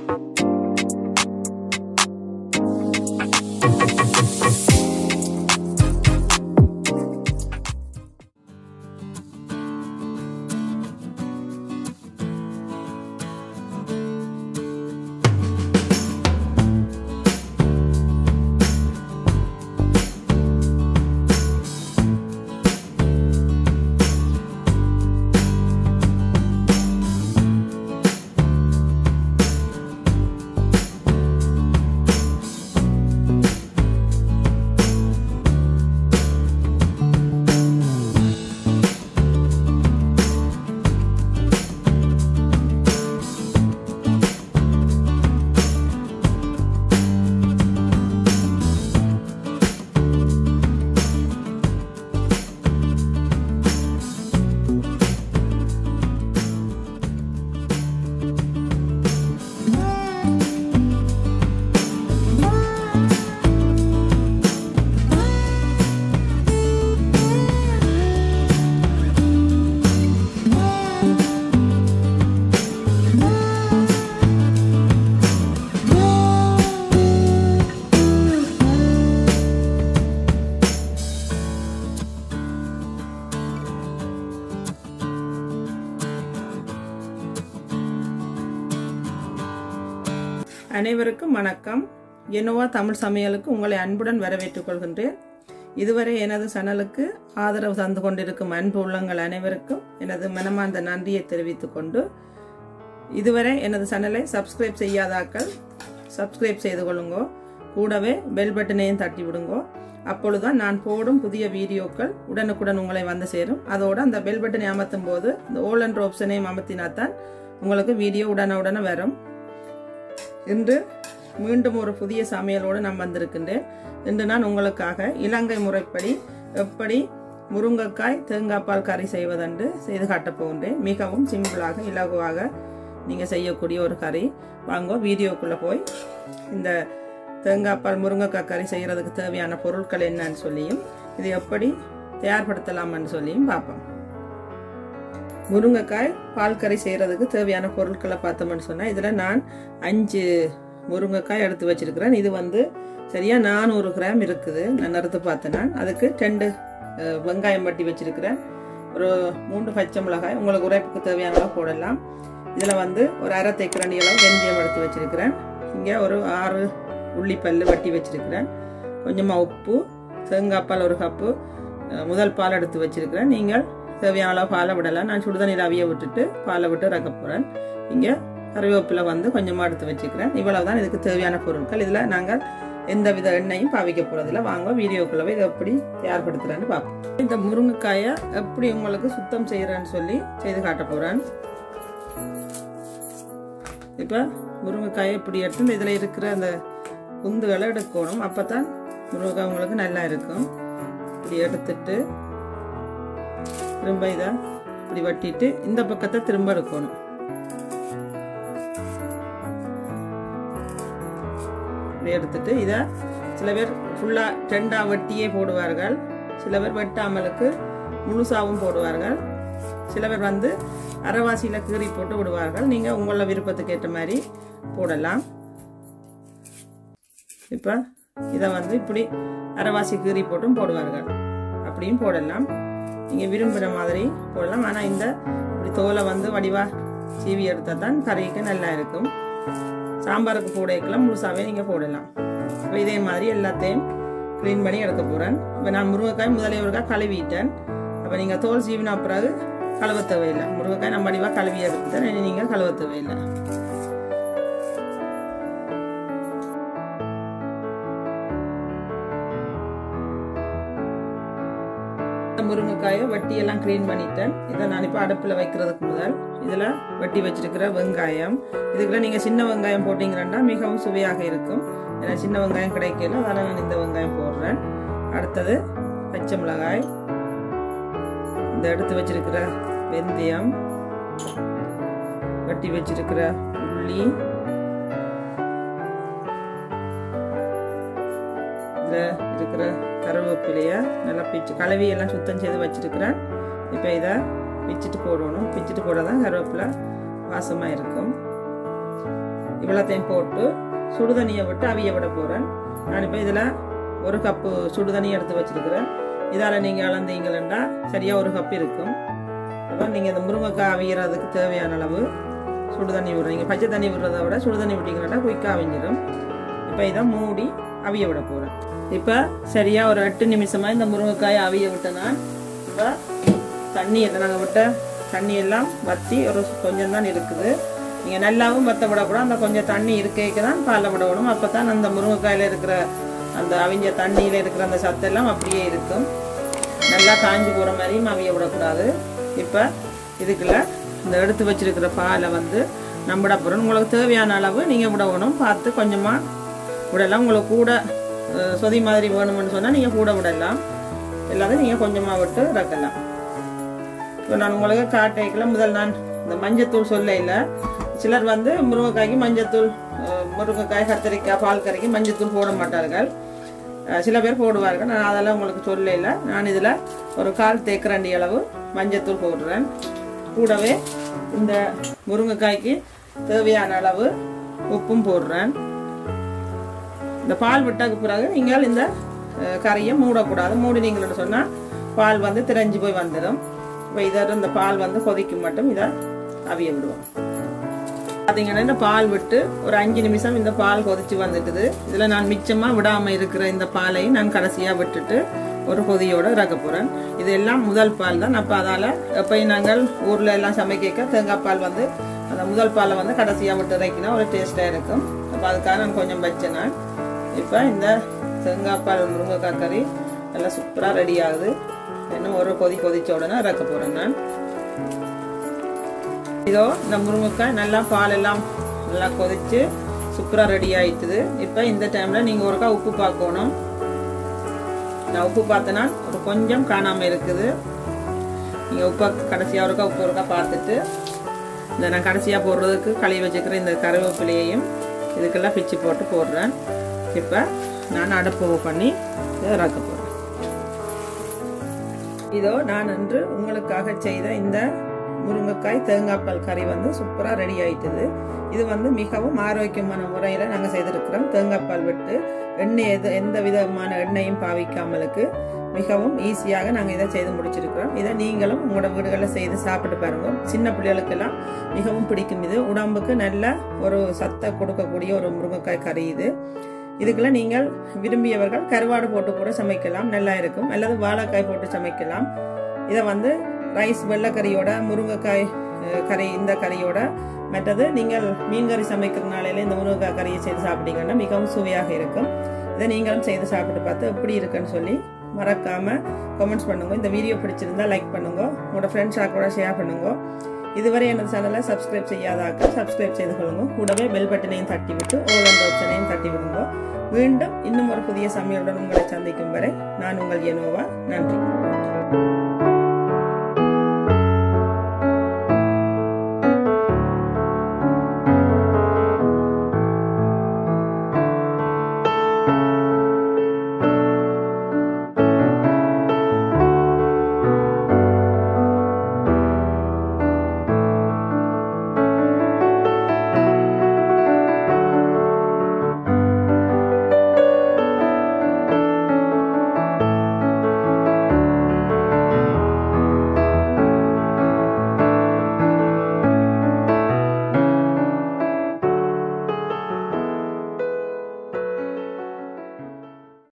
அனைவருக்கும் வணக்கம் என்னோவா தமிழ் சமையலுக்கு உங்களை அன்புடன் வரவேற்றுக் கொள்கின்றேன் இதுவரை எனது சேனலுக்கு ஆதரவு தந்து கொண்டிருக்கும் அன்பு உள்ளங்கள் அனைவருக்கும் எனது மனமார்ந்த நன்றியை தெரிவித்துக் கொண்டு இதுவரை எனது சேனலை சப்ஸ்கிரைப் செய்யாதாக்கள் சப்ஸ்கிரைப் செய்து கொள்ளுங்கோ கூடவே பெல் பட்டனையும் தட்டி விடுங்கோ அப்பொழுதுதான் நான் போடும் புதிய வீடியோக்கள் உடனுக்குடன் உங்களை வந்து சேரும் அதோட அந்த பெல் பட்டனை அமர்த்தும் போது இந்த ஓல் அண்ட் ஆப்ஷனையும் அமர்த்தினாத்தான் உங்களுக்கு வீடியோ உடனுடனே வரும் இன்று மீண்டும் ஒரு புதிய சமையலோடு நான் வந்திருக்கின்றேன் இன்று நான் உங்களுக்காக இலங்கை முறைப்படி எப்படி முருங்கைக்காய் தேங்காய் பால் கறி செய்வதென்று செய்து காட்டப் போகின்றேன் மிகவும் சிம்பிளாக இலகுவாக நீங்கள் செய்யக்கூடிய ஒரு கறி வாங்க வீடியோக்குள்ளே போய் இந்த தேங்காய் பால் முருங்கைக்காய் கறி செய்கிறதுக்கு தேவையான பொருட்கள் என்னன்னு சொல்லியும் இது எப்படி தயார்படுத்தலாம்னு சொல்லியும் பார்ப்போம் முருங்கைக்காய் பால் கறி செய்கிறதுக்கு தேவையான பொருட்களை பார்த்தோம்னு சொன்னால் இதில் நான் அஞ்சு முருங்கைக்காய் எடுத்து வச்சிருக்கிறேன் இது வந்து சரியாக நானூறு கிராம் இருக்குது நான் எடுத்து பார்த்தேன்னா அதுக்கு ரெண்டு வெங்காயம் வட்டி வச்சிருக்கிறேன் ஒரு மூன்று பச்சை மிளகாய் உங்களுக்கு உரைப்புக்கு தேவையான அளவு போடலாம் இதில் வந்து ஒரு அரை தேக்கரண்டி அளவு வெந்தயம் எடுத்து வச்சிருக்கிறேன் இங்கே ஒரு ஆறு உள்ளிப்பல் வட்டி வச்சிருக்கிறேன் கொஞ்சமாக உப்பு தேங்காய் பால் ஒரு கப்பு முதல் பால் எடுத்து வச்சிருக்கிறேன் நீங்கள் தேவையான அளவு பாலை விடலாம் நான் சுடுதண்ணீர் அவிய விட்டுட்டு பாலை விட்டு ரக்க போகிறேன் இங்கே கறிவேப்பிலை வந்து கொஞ்சமாக எடுத்து வச்சுக்கிறேன் இவ்வளவு தான் இதுக்கு தேவையான பொருட்கள் இதில் நாங்கள் எந்த வித எண்ணெயும் பாவிக்க போகிறதில்ல வாங்க வீடியோக்குள்ளவே இதை எப்படி தயார்படுத்துகிறேன்னு பார்ப்போம் இந்த முருங்கைக்காயை எப்படி உங்களுக்கு சுத்தம் செய்கிறேன்னு சொல்லி செய்து காட்ட போகிறேன் இப்போ முருங்கைக்காயை இப்படி எடுத்து இதில் இருக்கிற அந்த குந்துகளை எடுக்கணும் அப்போ தான் முருங்கைக்காய் உங்களுக்கு நல்லா இருக்கும் இப்படி எடுத்துட்டு திரும்ப இதை இப்படி வட்டிட்டு இந்த பக்கத்தை திரும்ப எடுக்கணும் இப்படி எடுத்துட்டு இதை சில பேர் ஃபுல்லாக ரெண்டாக வெட்டியே போடுவார்கள் சில பேர் வெட்டாமலுக்கு முழுசாவும் போடுவார்கள் சில பேர் வந்து அரைவாசியில் கீறி போட்டு விடுவார்கள் நீங்கள் உங்களோட விருப்பத்துக்கு ஏற்ற மாதிரி போடலாம் இப்போ இதை வந்து இப்படி அரைவாசி கீறி போட்டும் போடுவார்கள் அப்படியும் போடலாம் நீங்கள் விரும்புகிற மாதிரி போடலாம் ஆனால் இந்த இப்படி தோலை வந்து வடிவாக சீவி எடுத்தால் தான் கறிக்கு நல்லா இருக்கும் சாம்பாருக்கு போடைக்கெல்லாம் முழுசாகவே நீங்கள் போடலாம் இப்போ இதே மாதிரி எல்லாத்தையும் க்ளீன் பண்ணி எடுக்க போகிறேன் இப்போ நான் முருங்கைக்காய் முதலே ஒருக்காய் கழுவிட்டேன் அப்போ நீங்கள் தோல் சீவினா பிறகு கழுவ தேவையில்லை முருங்கைக்காய் நம்ம வடிவாக கழுவி எடுத்துட்டேன் இனி நீங்கள் கழுவ தேவையில்லை முருங்கைக்காயை வட்டியெல்லாம் க்ளீன் பண்ணிட்டேன் இதை நான் இப்போ அடுப்பில் வைக்கிறதுக்கு முதல் இதில் வெட்டி வச்சிருக்கிற வெங்காயம் இதுக்குள்ள நீங்கள் சின்ன வெங்காயம் போட்டிங்கன்னா மிகவும் சுவையாக இருக்கும் ஏன்னா சின்ன வெங்காயம் கிடைக்கல அதனால் நான் இந்த வெங்காயம் போடுறேன் அடுத்தது பச்சை மிளகாய் இந்த எடுத்து வச்சிருக்கிற வெந்தயம் வெட்டி வச்சிருக்கிற உள்ளி இதில் இருக்கிற கருவேப்பிலைய நல்லா பிச்சு கழுவி எல்லாம் சுத்தம் செய்து வச்சிருக்கிறேன் இப்போ இதை பிச்சுட்டு போடணும் பிச்சுட்டு போட தான் கருவேப்பிலை வாசமாக இருக்கும் இவ்வளோத்தையும் போட்டு சுடுதண்ணியை விட்டு அவிய விட போகிறேன் நான் இப்போ இதில் ஒரு கப்பு சுடுதண்ணி எடுத்து வச்சிருக்கிறேன் இதால் நீங்கள் அளந்தீங்களா சரியாக ஒரு கப் இருக்கும் அப்போ நீங்கள் இந்த முருங்கைக்காய் அவியறதுக்கு தேவையான அளவு சுடு தண்ணி விடுறீங்க பச்சை தண்ணி விடுறத விட சுடு தண்ணி விட்டீங்கன்னா குயிக்காக அவிஞ்சிடும் இப்போ இதை மூடி அவிய விட போகிறேன் இப்போ சரியாக ஒரு எட்டு நிமிஷமாக இந்த முருங்கைக்காயை அவிய விட்டேன்னா இப்போ தண்ணி எல்லாம் நாங்கள் விட்ட தண்ணி எல்லாம் வற்றி ஒரு கொஞ்சம் தான் இருக்குது நீங்கள் நல்லாவும் வத்த விடக்கூடாது அந்த கொஞ்சம் தண்ணி இருக்கைக்கு தான் பாலை விடணும் அப்போ தான் அந்த முருங்கைக்காயில் இருக்கிற அந்த அவிஞ்ச தண்ணியில் இருக்கிற அந்த சத்தெல்லாம் அப்படியே இருக்கும் நல்லா காஞ்சி போகிற மாதிரியும் அவிய விடக்கூடாது இப்போ இதுக்குள்ள இந்த எடுத்து வச்சிருக்கிற பாலை வந்து நம்பிட போகிறோம் உங்களுக்கு தேவையான அளவு நீங்கள் விடணும் பார்த்து கொஞ்சமாக விடலாம் உங்களுக்கு கூட அஹ், சொதி மாதிரி வேணும்னு சொன்னால் நீங்கள் கூட விடலாம் எல்லாத்தையும் நீங்கள் கொஞ்சமாக விட்டு இறக்கலாம் இப்போ நான் உங்களுக்கு காட்டைக்குள்ள முதல் நான் இந்த மஞ்சத்தூள் சொல்ல இல்லை சிலர் வந்து முருங்கைக்காய்க்கு மஞ்சத்தூள் அஹ், முருங்கைக்காய் கத்திரிக்காய் பால் கறிக்கு மஞ்சத்தூள் போட மாட்டார்கள் அஹ், சில பேர் போடுவார்கள் நான் அதெல்லாம் உங்களுக்கு சொல்ல இல்லை நான் இதில் ஒரு கால் தேக்கரண்டி அளவு மஞ்சத்தூள் போடுறேன் கூடவே இந்த முருங்கைக்காய்க்கு தேவையான அளவு உப்பும் போடுறேன் இந்த பால் விட்டதுக்கு பிறகு நீங்கள் இந்த அஹ், கறியை மூடக்கூடாது மூடினீங்கன்னு சொன்னால் பால் வந்து திரைஞ்சு போய் வந்துடும் இப்போ இதை இந்த பால் வந்து கொதிக்கும் மட்டும் இதை அவிய விடுவோம் பார்த்தீங்கன்னா இந்த பால் விட்டு ஒரு அஞ்சு நிமிஷம் இந்த பால் கொதிச்சு வந்துட்டுது இதில் நான் மிச்சமாக விடாமல் இருக்கிற இந்த பாலையும் நான் கடைசியாக விட்டுட்டு ஒரு கொதியோட இறக்க போகிறேன் இது எல்லாம் முதல் பால் தான் அப்போ அதால் எப்பயும் நாங்கள் ஊரில் எல்லாம் சமைக்க தேங்காய் பால் வந்து அந்த முதல் பாலை வந்து கடைசியாக விட்டு இறக்கினா ஒரு டேஸ்ட்டாக இருக்கும் அப்போ அதுக்காக நான் கொஞ்சம் வச்சேன் நான் இப்போ இந்த தேங்காய் பால் முருங்கைக்காய் கறி எல்லாம் சூப்பராக ரெடி ஆகுது இன்னும் ஒரு கொதி கொதிச்ச உடனே இறக்க போகிறேன் நான் இதோ இந்த முருங்கைக்காய் நல்லா பால் எல்லாம் நல்லா கொதிச்சு சூப்பராக ரெடி ஆயிட்டுது இப்போ இந்த டைமில் நீங்கள் ஒருக்கா உப்பு பார்க்கணும் நான் உப்பு பார்த்தேன்னா ஒரு கொஞ்சம் காணாமல் இருக்குது நீங்கள் உப்பை கடைசியாக ஒருக்கா உப்பு ஒருக்கா பார்த்துட்டு இந்த நான் கடைசியாக போடுறதுக்கு கழுவி வச்சுக்கிற இந்த கருவேப்பிலையையும் இதுக்கெல்லாம் பிச்சு போட்டு போடுறேன் இப்போ நான் அடுப்பு பண்ணி இதை இறக்க போகிறேன் இதோ நான் அன்று உங்களுக்காக செய்த இந்த முருங்கைக்காய் தேங்காய் பால் கறி வந்து சூப்பராக ரெடி ஆயிட்டுது இது வந்து மிகவும் ஆரோக்கியமான முறையில் நாங்கள் செய்திருக்கிறோம் தேங்காய் பால் விட்டு எண்ணெய் எது எந்த விதமான எண்ணெயும் பாவிக்காமலுக்கு மிகவும் ஈஸியாக நாங்கள் இதை செய்து முடிச்சிருக்கிறோம் இதை நீங்களும் உங்களோட வீடுகளில் செய்து சாப்பிட்டு பாருங்க சின்ன பிள்ளைகளுக்கெல்லாம் மிகவும் பிடிக்கும் இது உடம்புக்கு நல்ல ஒரு சத்தை கொடுக்கக்கூடிய ஒரு முருங்கைக்காய் கறி இது இதுக்குள்ள நீங்கள் விரும்பியவர்கள் கருவாடு போட்டு கூட சமைக்கலாம் நல்லா இருக்கும் அல்லது வாழைக்காய் போட்டு சமைக்கலாம் இதை வந்து ரைஸ் வெள்ளைக்கறியோட முருங்கைக்காய் அஹ், கறி இந்த கறியோட மற்றது நீங்கள் மீன் கறி சமைக்கிறனால இந்த முருங்கைக்காய் கறியை செய்து சாப்பிட்டீங்கன்னா மிகவும் சுவையாக இருக்கும் இதை நீங்களும் செய்து சாப்பிட்டு பார்த்து எப்படி இருக்குன்னு சொல்லி மறக்காம கமெண்ட்ஸ் பண்ணுங்க இந்த வீடியோ பிடிச்சிருந்தா லைக் பண்ணுங்க உங்களோட ஃப்ரெண்ட்ஸாக கூட ஷேர் பண்ணுங்க இதுவரை எனது சேனலை சப்ஸ்கிரைப் செய்யாதாக்க சப்ஸ்கிரைப் செய்து கொள்ளுங்க கூடவே பெல் பட்டனையும் தட்டி விட்டு ஓல் அந்த ஆப்ஷனையும் தட்டி விடுங்க மீண்டும் இன்னும் ஒரு புதிய சமையலுடன் உங்களை சந்திக்கும் வரை நான் உங்கள் எனோவா நன்றி